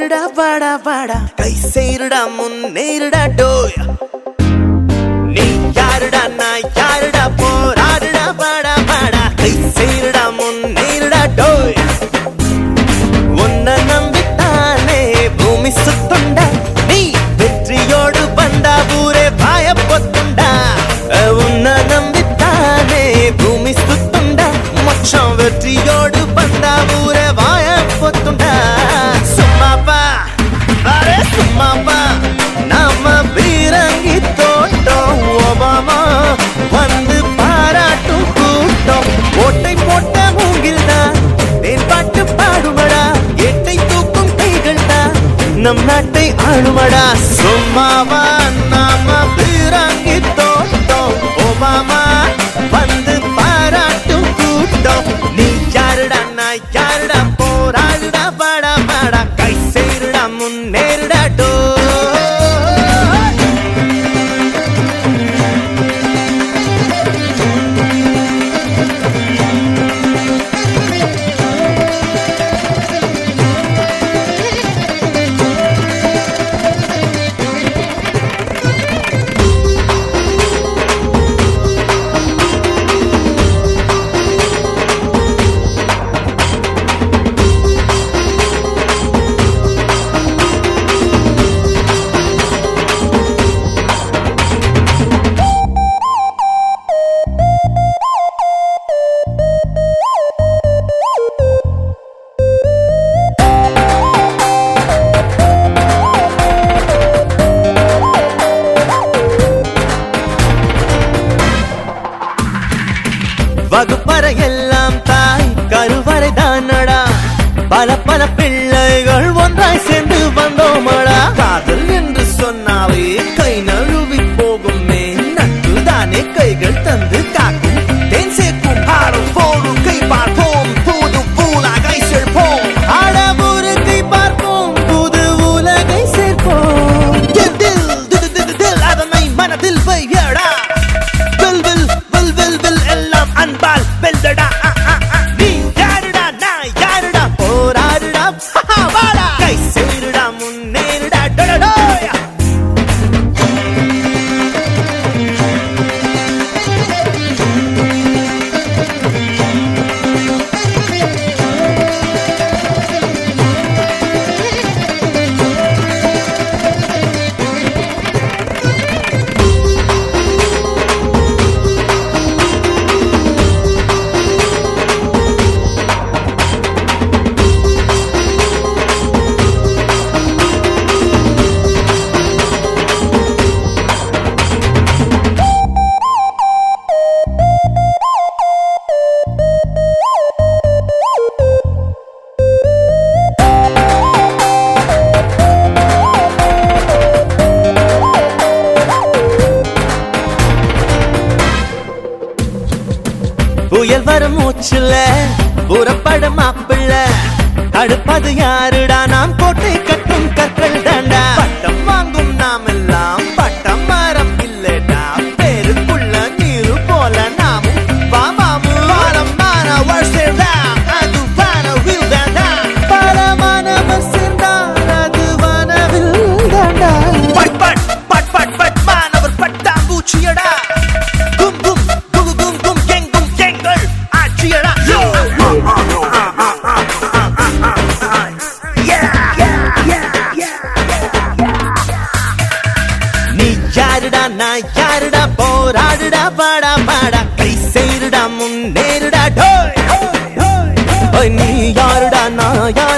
யாருடா பாடா பாடா கை சேருடா முன்னேறுடா டோய் நீ யாருடா நான் யாருடா போராடுடா பாடா பாடா கை சேருடா முன்னேறுடா டோய் உன்னை நம்பித்தானே பூமி சுத்துண்டா நீ வெற்றியோடு வந்தா ஊரே பாய பொத்துண்டா உன்னை நம்பித்தானே பூமி சுத்துண்டா மொச்சம் வெற்றியோடு வந்தா ஊரே வாய பொத்துண்டா சும்மாப்பா அரே சும்மாப்பா நாம பீரங்கி தோட்டம் ஒபாமா வந்து பாராட்டும் கூட்டம் ஓட்டை போட்ட மூங்கில் தான் தேன் பாட்டு பாடுமடா எட்டை தூக்கும் கைகள் தான் நம் நாட்டை ஆளுமடா சும்மாவா நாம பீரங்கி தோட்டம் ஒபாமா வந்து பாராட்டும் கூட்டம் நீ யாருடா நான் யாருடா போராடுடா பாடா பாடா கை சேருடா முன்னேறுடா டோ வகுப்பறை எல்லாம் தாய் கருவறை தானடா பல பல பிள்ளைகள் ஒன்றாய் சேர்ந்து வந்தோமடா காதல் என்று சொன்னாலே கை நழுவி போகுமே நட்பு தானே கைகள் தந்து காக்கும் தேன் சேர்க்கும் பாடும் போடும் கை பார்ப்போம் புது உலகை சேர்ப்போம் ஆடமுறு கை பார்ப்போம் புது உலகை சேர்ப்போம் தில் தில் தில் தில் தில் அதனை மனதில் வையடா வில் வில் வில் வில் வில் எல்லாம் அன்பால் வெல்தடா ஆ, ஆ, ஆ. நீ யாருடா நான் யாருடா போராடுடா ஹஹா, வாடா கை சேருடா முன்னேறுடா டொடடோயா புயல் வரும் மூச்சுல புறப்பட மாப்பிள்ள தடுப்பது யாருடா நாம் கோட்டை கட்டும் கற்கள் தாண்டா பட்டம் வாங்கும் நாம் எல்லாம் பட்டம் மரம் இல்லடா பேருக்குள்ள நீரு போல நாமும் வாமாமு வாரம் மான வருஷம் அது வானவில் தாண்டா பரமானவர் சேர்ந்தார் அது வானவில் தாண்டா பட் பட் பட் பட் பட் மாணவர் பட்டாம்பூச்சியடா கும் கும் கும் கும் கும் எங்கும் எங்கள் ஆட்சியடா நீ யாருடா நான் யாருடா போராடுடா பாடா பாடா கை சேருடா முன்னேறுடா டோய் ஓய், நீ யாருடா நான் யாரு